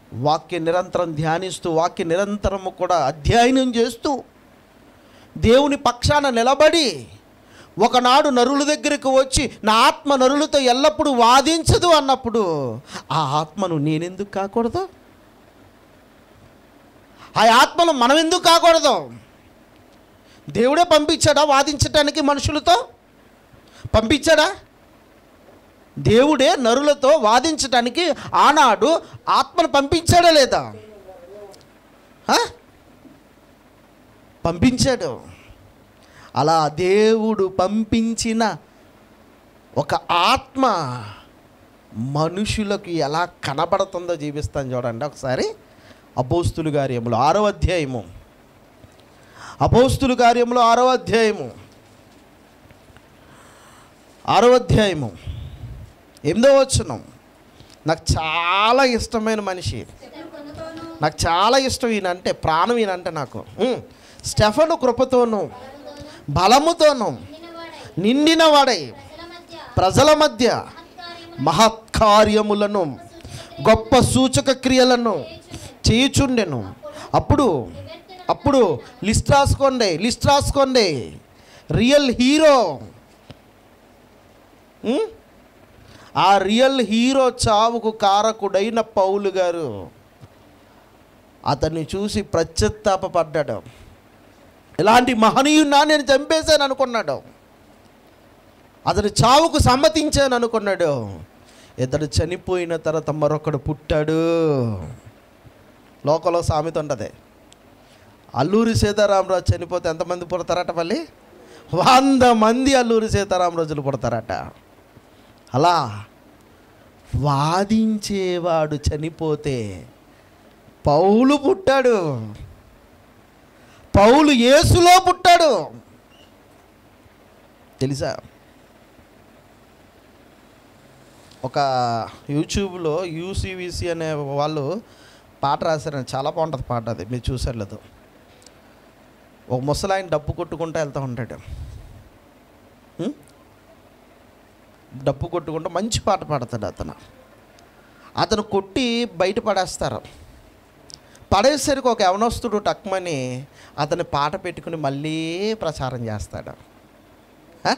వాక్య నిరంతరం ధ్యానిస్తూ వాక్య నిరంతరము కూడా అధ్యయనం చేస్తూ దేవుని పక్షాన నిలబడి ఒకనాడు నరుల దగ్గరికి వచ్చి నా ఆత్మ నరులతో ఎల్లప్పుడూ వాదించదు అన్నప్పుడు ఆ ఆత్మను నేనెందుకు కాకూడదు ఆ ఆత్మను మనం ఎందుకు కాకూడదు దేవుడే పంపించాడా వాదించటానికి మనుషులతో పంపించాడా దేవుడే నరులతో వాదించటానికి ఆనాడు ఆత్మను పంపించాడా లేదా ఆ? పంపించాడు అలా దేవుడు పంపించిన ఒక ఆత్మ మనుషులకు ఎలా కనబడుతుందో జీవిస్తాను చూడండి ఒకసారి అపోస్తులు కార్యములు ఆరో అధ్యాయము అపోస్తులు కార్యములు ఆరో అధ్యాయము ఆరో అధ్యాయము ఎనిమిదో వచ్చును నాకు చాలా ఇష్టమైన మనిషి నాకు చాలా ఇష్టం ఈయన అంటే ప్రాణం ఈయన అంటే నాకు ఉమ్. స్టెఫను కృపతోను బలముతోను నిండిన వాడై ప్రజల మధ్య మహత్కార్యములను గొప్ప సూచక క్రియలను చేయుచుండెను అప్పుడు అప్పుడు లిస్ట్ రాసుకోండి లిస్ట్ రాసుకోండి రియల్ హీరో ఉమ్? ఆ రియల్ హీరో చావుకు కారకుడైన పౌలు గారు అతన్ని చూసి ప్రత్యుత్తాపడ్డాడు ఇలాంటి మహనీయున్నా నేను చంపేశాను అనుకున్నాడు అతని చావుకు సమ్మతించాను అనుకున్నాడు ఇతడు చనిపోయిన తర్వాత మరొకడు పుట్టాడు లోకంలో సామెత ఉంటుంది అల్లూరి సీతారామరాజు చనిపోతే ఎంతమంది పుడతారట మళ్ళీ వంద మంది అల్లూరి సీతారామరాజులు పుడతారట అలా వాదించేవాడు చనిపోతే పౌలు పుట్టాడు పౌలు యేసులో పుట్టాడు తెలుసా ఒక యూట్యూబ్లో యూసీవీసీ అనే వాళ్ళు పాట రాశారని చాలా బాగుంటుంది పాట అది మీరు చూసారు లేదు ఒక ముసలాయన డప్పు కొట్టుకుంటూ వెళ్తూ ఉంటాడు ఉం? డప్పు కొట్టుకుంటూ మంచి పాట పాడతాడు అతను అతను కొట్టి బయట పడేస్తారు పడేసరికి ఒక యవనస్తుడు టక్మని అతని పాట పెట్టుకుని మళ్ళీ ప్రచారం చేస్తాడు హ?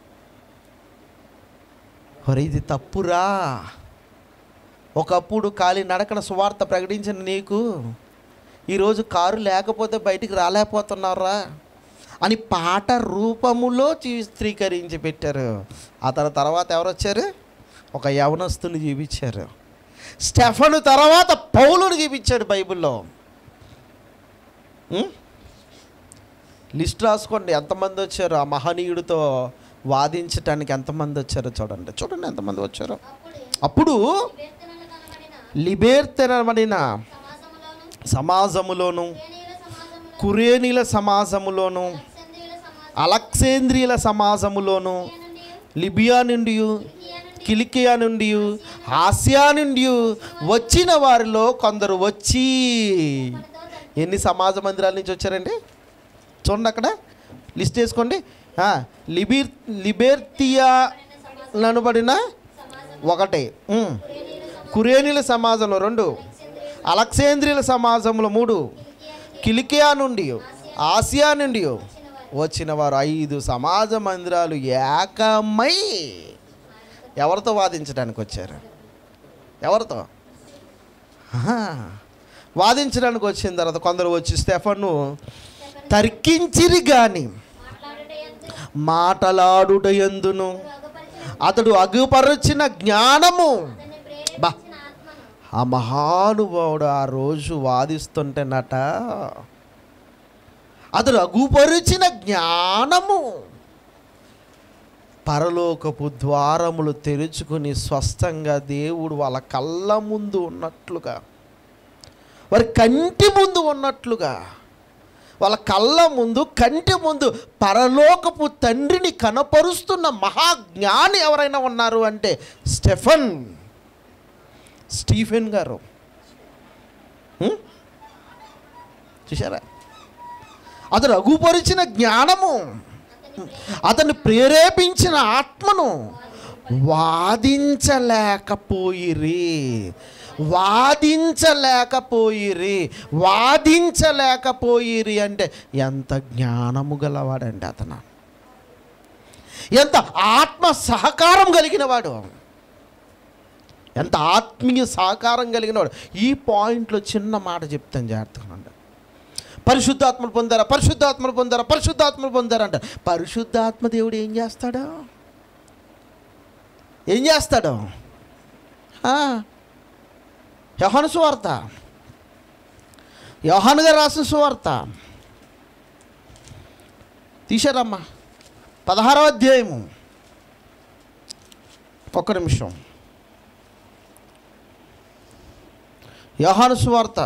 ఒరే ఇది తప్పురా ఒకప్పుడు ఖాళీ నడకన సువార్త ప్రకటించిన నీకు ఈరోజు కారు లేకపోతే బయటికి రాలేకపోతున్నారా అని పాట రూపములో చిత్రీకరించి పెట్టారు అతని తర్వాత ఎవరు వచ్చారు ఒక యవనస్తుని చూపించారు స్టెఫను తర్వాత పౌలుని చూపించాడు బైబిల్లో ఉం? లిస్ట్ రాసుకోండి ఎంతమంది వచ్చారు ఆ మహనీయుడితో వాదించటానికి ఎంతమంది వచ్చారో చూడండి చూడండి ఎంతమంది వచ్చారో అప్పుడు లిబేర్తెనబడిన సమాజములోను కురేనీల సమాజములోను అలక్సేంద్రియుల సమాజములోను లిబియా నుండి కిలికియా నుండి ఆసియా నుండి వచ్చిన వారిలో కొందరు వచ్చి ఎన్ని సమాజ మందిరాల నుంచి వచ్చారండి చూడండి అక్కడ లిస్ట్ వేసుకోండి ఆ, లిబిర్ లిబెర్తియా అనబడిన ఒకటి ఉమ్. కురేనీల సమాజంలో రెండు అలక్సేంద్రియుల సమాజంలో మూడు కిలికియా నుండి ఆసియా నుండి వచ్చిన వారు ఐదు సమాజ మందిరాలు ఏకమై ఎవరితో వాదించడానికి వచ్చారు ఎవరితో ఆహా. వాదించడానికి వచ్చిన తర్వాత కొందరు వచ్చి స్టెఫను తర్కించిరి కానీ మాటలాడుట ఎందును అతడు అగుపరచిన జ్ఞానము బా ఆ మహానుభావుడు ఆ రోజు వాదిస్తుంటేనట అతడు అగుపరిచిన జ్ఞానము పరలోకపు ద్వారములు తెరుచుకుని స్పష్టంగా దేవుడు వాళ్ళ కళ్ళ ముందు ఉన్నట్లుగా వారి కంటి ముందు ఉన్నట్లుగా వాళ్ళ కళ్ళ ముందు కంటి ముందు పరలోకపు తండ్రిని కనపరుస్తున్న మహాజ్ఞాని ఎవరైనా ఉన్నారు అంటే స్టెఫన్ స్టీఫెన్ గారు హ్మ్? చూసారా అతడు అగుపరిచిన జ్ఞానము అతన్ని ప్రేరేపించిన ఆత్మను వాదించలేకపోయిరి వాదించలేకపోయిరి వాదించలేకపోయిరి అంటే ఎంత జ్ఞానము గలవాడండి అతను ఎంత ఆత్మ సహకారం కలిగిన వాడు ఎంత ఆత్మీయ సహకారం కలిగిన వాడు ఈ పాయింట్లో చిన్న మాట చెప్తాను జాగ్రత్తగా ఉండండి. పరిశుద్ధాత్మలు పొందారా పరిశుద్ధాత్మలు పొందారా పరిశుద్ధాత్మలు పొందారా అంటారు పరిశుద్ధాత్మ దేవుడు ఏం చేస్తాడు ఏం చేస్తాడు ఆ, యోహాను సువార్త యోహాను గారు రాసిన సువార్త తీశారమ్మా పదహారవ అధ్యాయము ఒక్క నిమిషం యోహాను సువార్త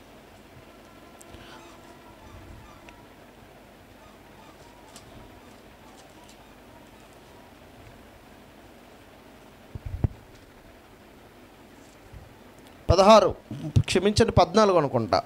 పదహారు క్షమించండి పద్నాలుగు అనుకుంటా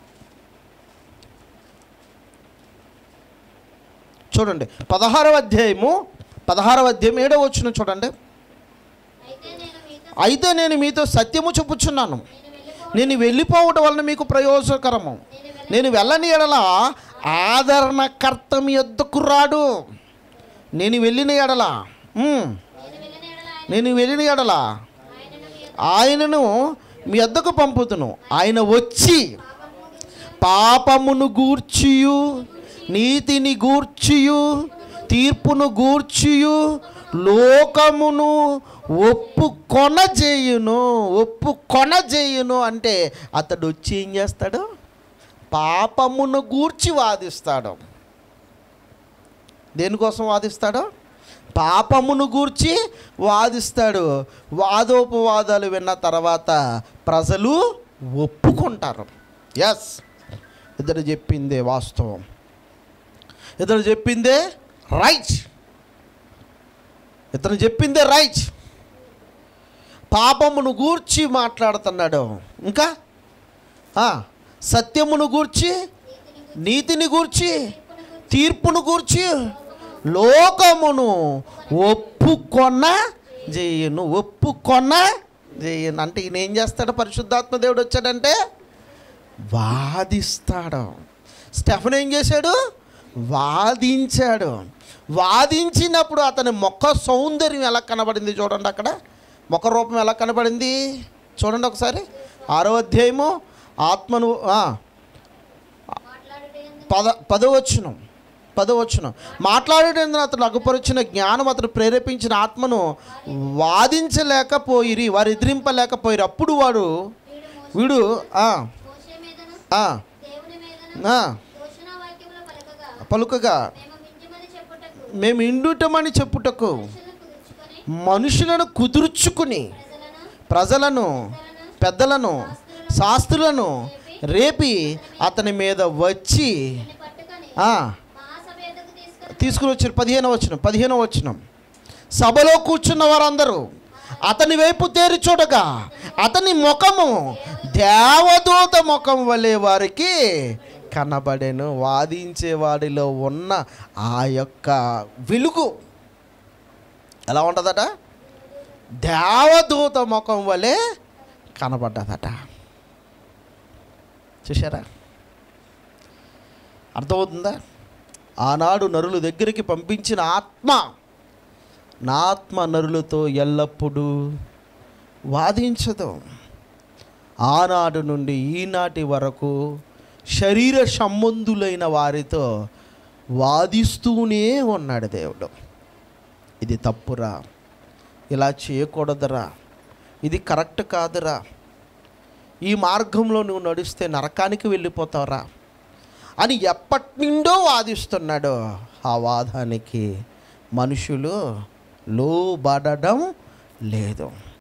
చూడండి పదహారవ అధ్యాయము పదహారవ అధ్యాయం ఏడవ వచ్చిన చూడండి అయితే నేను మీతో అయితే నేను మీతో సత్యము చెప్పుచున్నాను నేను వెళ్ళిపో నేను వెళ్ళిపోవటం వలన మీకు ప్రయోజనకరము నేను వెళ్ళని ఎడల ఆదరణకర్త మీ యొద్దకు రాడు నేను వెళ్ళిన ఎడల ఉమ్, నేను వెళ్ళిన ఎడల నేను వెళ్ళిన ఎడల ఆయనను మీ ఆయనను మీ వద్దకు పంపుతును ఆయన వచ్చి పాపమును గూర్చియు నీతిని గూర్చియు తీర్పును గూర్చియు లోకమును ఒప్పు కొనజేయును ఒప్పు కొనజేయును అంటే అతడు వచ్చి ఏం చేస్తాడు పాపమును గూర్చి వాదిస్తాడు దేనికోసం వాదిస్తాడు పాపమును గూర్చి వాదిస్తాడు వాదోపవాదాలు విన్న తర్వాత ప్రజలు ఒప్పుకుంటారు ఎస్ ఇతడు చెప్పిందే వాస్తవం ఇతడు చెప్పిందే రైట్ ఇతను చెప్పిందే రైట్ పాపమును గూర్చి మాట్లాడుతున్నాడు ఇంకా ఆ, సత్యమును గూర్చి నీతిని గూర్చి తీర్పును గూర్చి లోకమును ఒప్పుకొన్న చేయను ఒప్పుకొన్న చేయను అంటే ఈయన ఏం చేస్తాడు పరిశుద్ధాత్మ దేవుడు వచ్చాడంటే వాదిస్తాడు స్టెఫన్ ఏం చేశాడు వాదించాడు వాదించినప్పుడు అతని మొక్క సౌందర్యం ఎలా కనబడింది చూడండి అక్కడ మొక్క రూపం ఎలా కనబడింది చూడండి ఒకసారి ఆరో అధ్యాయము ఆత్మను ఆ, మాట్లాడుట పద పదవచ్చును పదవచ్చును మాట్లాడేటందున అతను అగుపరిచిన జ్ఞానం అతను ప్రేరేపించిన ఆత్మను వాదించలేకపోయిరి వారు ఎదిరింపలేకపోయిరు అప్పుడు వాడు వీడు ఆ, మోషే మీదను ఆ, దేవుని మీదను ఆ, దూషణ వాక్యముల పలకగా పలుకగా మేము మించిమని చెప్పుటకు మేము ఇండుటమని చెప్పుటకు మనుషులను కుదుర్చుకొని మనుషులను కుదుర్చుకుని ప్రజలను ప్రజలను పెద్దలను శాస్త్రులను రేపి అతని మీద వచ్చి దీన్ని పట్టుకొని ఆ, మహాసభ ఎదుగు తీసుకొని తీసుకుని వచ్చారు పదిహేను వచ్చిన పదిహేను వచ్చిన సభలో కూర్చున్న వారందరూ అతని వైపు తేరి చూడగా అతని ముఖము దేవదూత ముఖం వలె వారికి కనబడెను వాదించే వాడిలో ఉన్న ఆ యొక్క వెలుగు ఎలా ఉంటుందట దేవదూత ముఖం వలె కనబడ్డదట చూసారా అర్థమవుతుందా ఆనాడు నరుల దగ్గరికి పంపించిన ఆత్మ నా ఆత్మ నరులతో ఎల్లప్పుడూ వాదించదు ఆనాడు నుండి ఈనాటి వరకు శరీర సంబంధులైన వారితో వాదిస్తూనే ఉన్నాడు దేవుడు ఇది తప్పురా ఇలా చేయకూడదురా ఇది కరెక్ట్ కాదురా ఈ మార్గంలో నువ్వు నడిస్తే నరకానికి వెళ్ళిపోతావురా అని ఎప్పటి నుండో వాదిస్తున్నాడు ఆ వాదానికి మనుషులు లోబడడం లేదు